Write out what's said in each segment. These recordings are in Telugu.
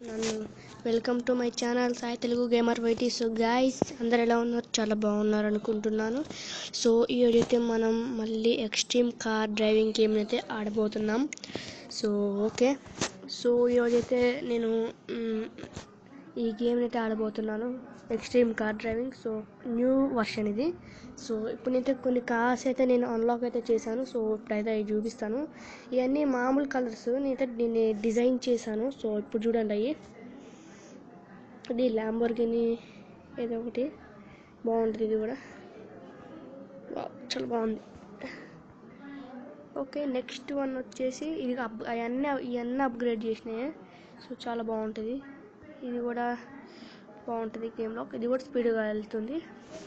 నన్ను welcome to my channel Sai Telugu gamer YT so guys అందరు ఎలా ఉన్నారు చాలా బాగున్నారు అనుకుంటున్నాను సో ఈ అయితే మనం మళ్ళీ ఎక్స్ట్రీమ్ కార్ డ్రైవింగ్ గేమ్ అయితే ఆడబోతున్నాం సో ఓకే సో ఈరోజైతే నేను మ్, ఈ గేమ్ అయితే ఆడబోతున్నాను extreme car driving so new version ఇది సో ఇప్పుడు అయితే కొన్ని కార్స్ అయితే నేను అన్లాక్ అయితే చేశాను సో ఇప్పుడైతే అవి చూపిస్తాను ఇవన్నీ మామూలు కలర్స్ నేనైతే దీన్ని డిజైన్ చేశాను సో ఇప్పుడు చూడండి అవి ఇది ల్యాంబోర్గిని ఏదో ఒకటి బాగుంటుంది ఇది కూడా వావ్, చాలా బాగుంది ఓకే నెక్స్ట్ వన్ వచ్చేసి ఇది అప్ అవన్నీ ఇవన్నీ అప్గ్రేడ్ చేసినాయి సో చాలా బాగుంటుంది ఇది కూడా బాగుంటుంది గేమ్లో ఇది కూడా స్పీడ్గా వెళ్తుంది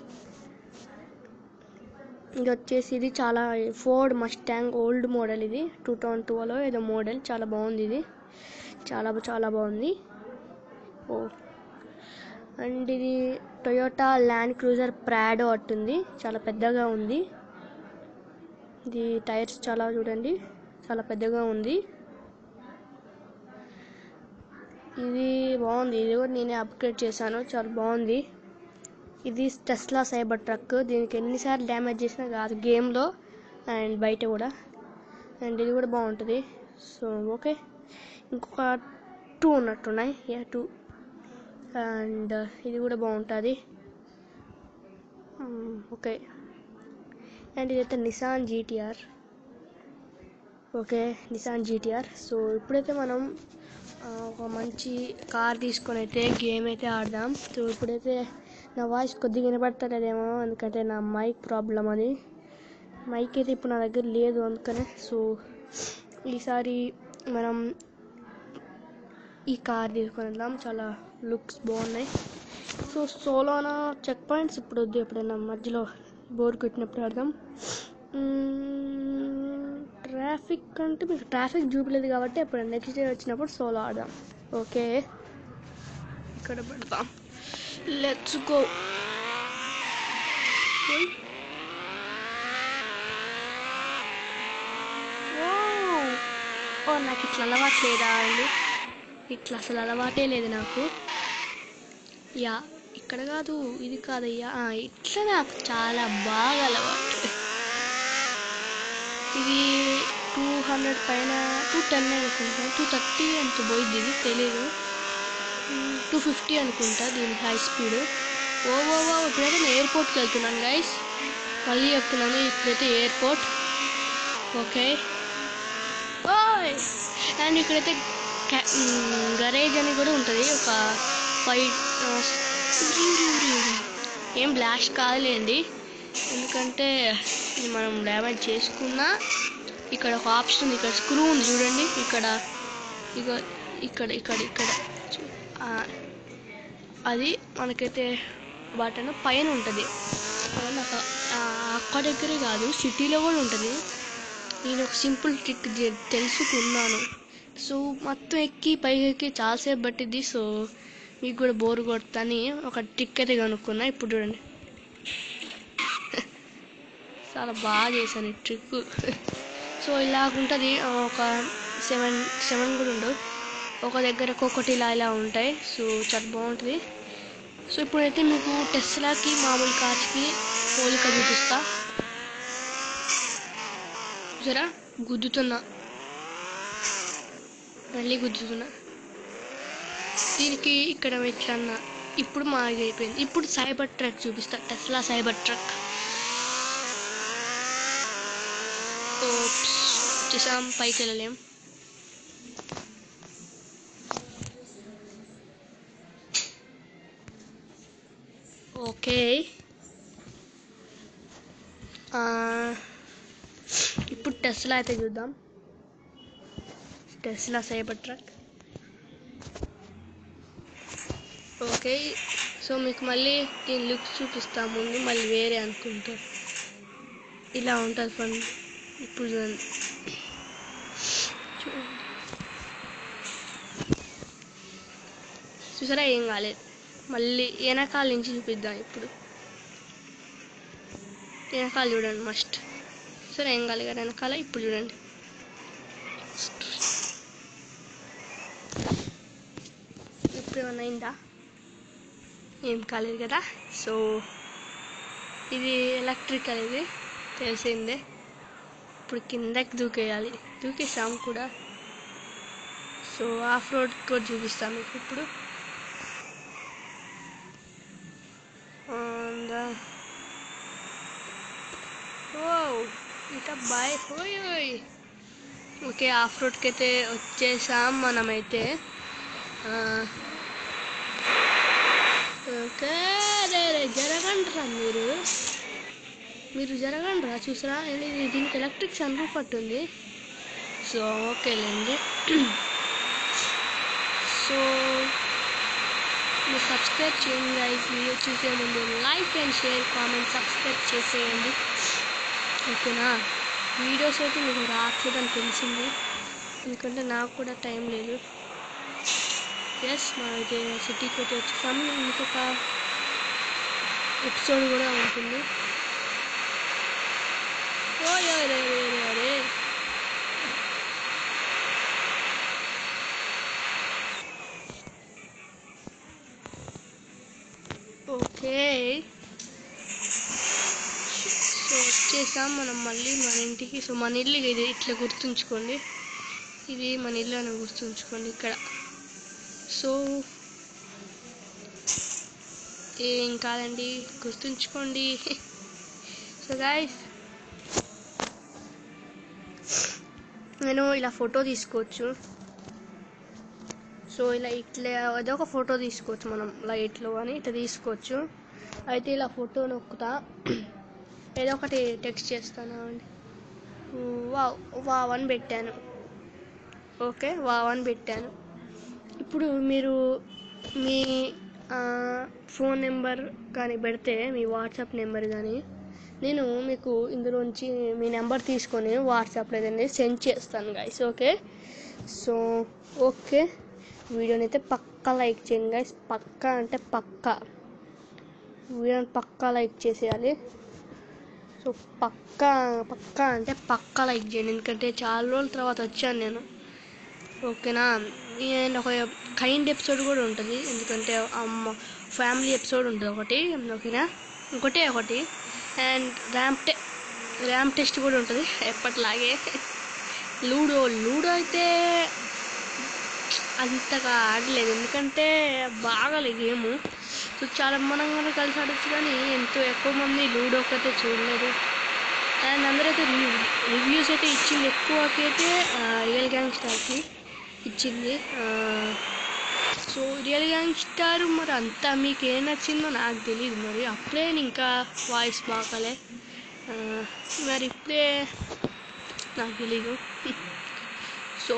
ఇది వచ్చేసి ఇది చాలా ఫోర్డ్ మస్టాంగ్ ఓల్డ్ మోడల్ ఇది టూ థౌజండ్ టూలో ఏదో మోడల్ చాలా బాగుంది ఇది చాలా చాలా బాగుంది ఓ అండ్ ఇది టొయోటా ల్యాండ్ క్రూజర్ ప్రాడో అట్టుంది చాలా పెద్దగా ఉంది ఇది టైర్స్ చాలా చూడండి చాలా పెద్దగా ఉంది ఇది బాగుంది ఇది కూడా నేనే అప్గ్రేడ్ చేశాను చాలా బాగుంది ఇది టెస్లా సైబర్ ట్రక్ దీనికి ఎన్నిసార్లు డ్యామేజ్ చేసినా కాదు గేమ్లో అండ్ బయట కూడా అండ్ ఇది కూడా బాగుంటుంది సో ఓకే ఇంకొక టూ ఉన్నట్టున్నాయి యా టూ అండ్ ఇది కూడా బాగుంటుంది ఓకే అండ్ ఇదైతే Nissan GTR okay Nissan GTR so ఇప్పుడైతే మనం ఆ, ఒక మంచి కార్ తీసుకొని అయితే గేమ్ అయితే ఆడదాం సో ఇప్పుడైతే నా వాయిస్ కొద్దిగా వినపడతలేదేమో ఎందుకంటే నా మైక్ ప్రాబ్లం అది మైక్ అయితే ఇప్పుడు నా దగ్గర లేదు అందుకనే సో ఈసారి మనం ఈ కార్ తీసుకొని వెళ్దాం చాలా లుక్స్ బాగున్నాయి సో సోలోనా చెక్ పాయింట్స్ ఇప్పుడు వద్దు ఎప్పుడైనా మధ్యలో బోర్ కొట్టినప్పుడు ఆడదాం ట్రాఫిక్ అంటే మీకు ట్రాఫిక్ చూపలేదు కాబట్టి ఇప్పుడు నెక్స్ట్ డే వచ్చినప్పుడు సోలో ఆడదాం ఓకే ఇక్కడ పెడతాం లెట్స్ గో ఓ నాకు ఇట్లా అలవాటు లేదా అండి ఇట్లా అసలు అలవాటే లేదు నాకు యా ఇక్కడ కాదు ఇది కాదయ్యా ఆ, ఇట్లా నాకు చాలా బాగా అలవాటు ఇది టూ హండ్రెడ్ పైన టూ టెన్ అనుకుంటా టూ థర్టీ అంత పోయింది ఇది తెలీదు టూ ఫిఫ్టీ అనుకుంటా దీని హై స్పీడ్ ఓ ఓ ఓ ఇప్పుడైతే నేను ఎయిర్పోర్ట్కి వెళ్తున్నాను గైస్ మళ్ళీ చెప్తున్నాను ఇప్పుడైతే ఎయిర్పోర్ట్ ఓకే ఓయ్ అండ్ ఇక్కడైతే గరేజ్ అని కూడా ఉంటుంది ఒక ఫైవ్ ఏం బ్లాస్ట్ కాదులేండి ఎందుకంటే ఇది మనం డ్యామేజ్ చేసుకున్నా ఇక్కడ ఒక ఆప్షన్ ఉంది ఇక్కడ స్క్రూ ఉంది చూడండి ఇక్కడ ఇక ఇక్కడ ఇక్కడ ఇక్కడ చూ- ఆ, అది మనకైతే బటన్ పైన ఉంటుంది అది నాకు ఆ, అక్కడ దగ్గరే కాదు సిటీలో కూడా ఉంటుంది నేను ఒక సింపుల్ ట్రిక్ జే- తెలుసుకున్నాను సో మొత్తం ఎక్కి పైకి ఎక్కి చాలాసేపు పట్టింది సో మీకు కూడా బోర్ కొడతాని ఒక ట్రిక్ అయితే కనుక్కున్నా ఇప్పుడు చూడండి చాలా బాగా చేశాను ఈ ట్రిక్ సో ఇలాగుంటుంది ఒక సెవెన్ సెవెన్ కూడా ఉండవు ఒక దగ్గర ఒక్కొక్కటి ఇలా ఇలా ఉంటాయి సో చాలా బాగుంటుంది సో ఇప్పుడైతే మీకు టెస్లాకి మామూలు కార్స్కి పోలిక చూపిస్తా చూసారా గుద్దుతున్నా మళ్ళీ గుద్దుతున్నా దీనికి ఇక్కడ ఎట్లన్నా ఇప్పుడు మాది అయిపోయింది ఇప్పుడు సైబర్ ట్రక్ చూపిస్తా టెస్లా సైబర్ ట్రక్ ఓప్స్ వచ్చేసాం పైకి వెళ్ళలేం ఓకే ఆ, ఇప్పుడు టెస్లా అయితే చూద్దాం Tesla Cybertruck okay so మీకు మళ్ళీ దీని లుక్ చూపిస్తా ముందు మళ్ళీ వేరే అనుకుంటా ఇలా ఉంటుంది ఫన్ ఇప్పుడు చూడండి చూడండి. చూసారా ఏం కాలేదు మళ్ళీ వెనకాల నుంచి చూపిద్దాం ఇప్పుడు వెనకాల చూడండి మస్ట్ సరే ఏం కాలేదు కదా వెనకాల ఇప్పుడు చూడండి ఇప్పుడు ఏమైనా అయిందా ఏం కాలేదు కదా సో ఇది ఎలక్ట్రికల్ ఇది తెలిసిందే ఇప్పుడు కిందకి దూకేయాలి దూకేసాం కూడా సో ఆఫ్ రోడ్ కూడా చూపిస్తాం మీకు ఇప్పుడు And, uh, wow, ఇట బాయ్ హోయ్ హోయ్ ఓకే ఆఫ్ రోడ్కి అయితే వచ్చేసాం మనమైతే ఆ, ఓకే రే రే జరగండిరా మీరు మీరు జరగండిరా చూసారా ఇది దీనికి ఎలక్ట్రిక్ సన్ రూఫ్ పట్టుంది సో ఓకేలేండి సో మీరు సబ్స్క్రైబ్ చేయండి గైస్ వీడియో చూసే ముందు like and share comment subscribe చేసేయండి ఓకేనా వీడియోస్ అయితే మీకు రాట్లేదని తెలిసింది ఎందుకంటే నాకు కూడా టైం లేదు ఎస్ మనకి సిటీకి అయితే వచ్చేసాము ఇంకొక ఎపిసోడ్ కూడా ఉంటుంది ఓ రే రే రే రే ఓకే సో వచ్చేసాం మనం మళ్ళీ మన ఇంటికి సో మన ఇల్లు ఇది ఇట్లా గుర్తుంచుకోండి ఇది మన ఇల్లు అని గుర్తుంచుకోండి ఇక్కడ సో ఏం కాదండి గుర్తుంచుకోండి సో గాయస్ నేను ఇలా ఫోటో తీసుకోవచ్చు సో ఇలా ఇట్లా ఏదో ఒక ఫోటో తీసుకోవచ్చు మనం లైట్లో అని ఇట్లా తీసుకోవచ్చు అయితే ఇలా ఫోటో నొక్కుతా ఏదో ఒకటి టెక్స్ట్ చేస్తాను అండి వావ్ వావ్ అని పెట్టాను ఓకే వావ్ అని పెట్టాను ఇప్పుడు మీరు మీ ఆ, ఫోన్ నెంబర్ కానీ పెడితే మీ వాట్సాప్ నెంబర్ కానీ నేను మీకు ఇందులోంచి మీ నెంబర్ తీసుకొని వాట్సాప్లో ఏదైనా సెండ్ చేస్తాను గైస్ ఓకే సో ఓకే వీడియోని అయితే పక్కా లైక్ చేయండి గైస్ పక్కా అంటే పక్కా వీడియోని పక్కా లైక్ చేసేయాలి సో పక్కా పక్కా అంటే పక్కా లైక్ చేయండి ఎందుకంటే చాలా రోజుల తర్వాత వచ్చాను నేను ఓకేనా అండ్ ఒక కైండ్ ఎపిసోడ్ కూడా ఉంటుంది ఎందుకంటే అమ్మ ఫ్యామిలీ ఎపిసోడ్ ఉంటుంది ఒకటి ఓకేనా ఇంకోటి ఒకటి అండ్ ర్యాంప్ టె ర్యాంప్ టెస్ట్ కూడా ఉంటుంది ఎప్పటిలాగే లూడో లూడో అయితే అంతగా ఆడలేదు ఎందుకంటే బాగాలేదు గేమ్ సో చాలా మనం కూడా కలిసి ఆడచ్చు కానీ ఎంతో ఎక్కువ మంది లూడోకి అయితే చూడలేదు అండ్ అందరైతే రివ్యూ రివ్యూస్ అయితే ఇచ్చింది ఎక్కువకైతే రియల్ గ్యాంగ్ స్టార్కి ఇచ్చింది సో రియల్ గ్యాంగ్ స్టార్ మరి అంతా మీకు ఏం నచ్చిందో నాకు తెలియదు మరి అప్పుడే ఇంకా వాయిస్ బాగాలే ఆ, మరి ఇప్పుడే నాకు తెలీదు so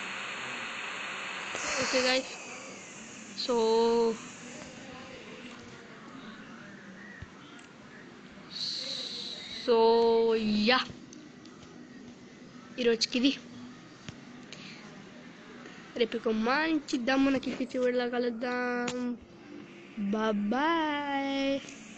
okay guys so so yeah ఈరోజుకి ఇది రేపు ఇంకో మంచి దమ్మున కిక్కి చివరిలా కలుద్దాం బాయ్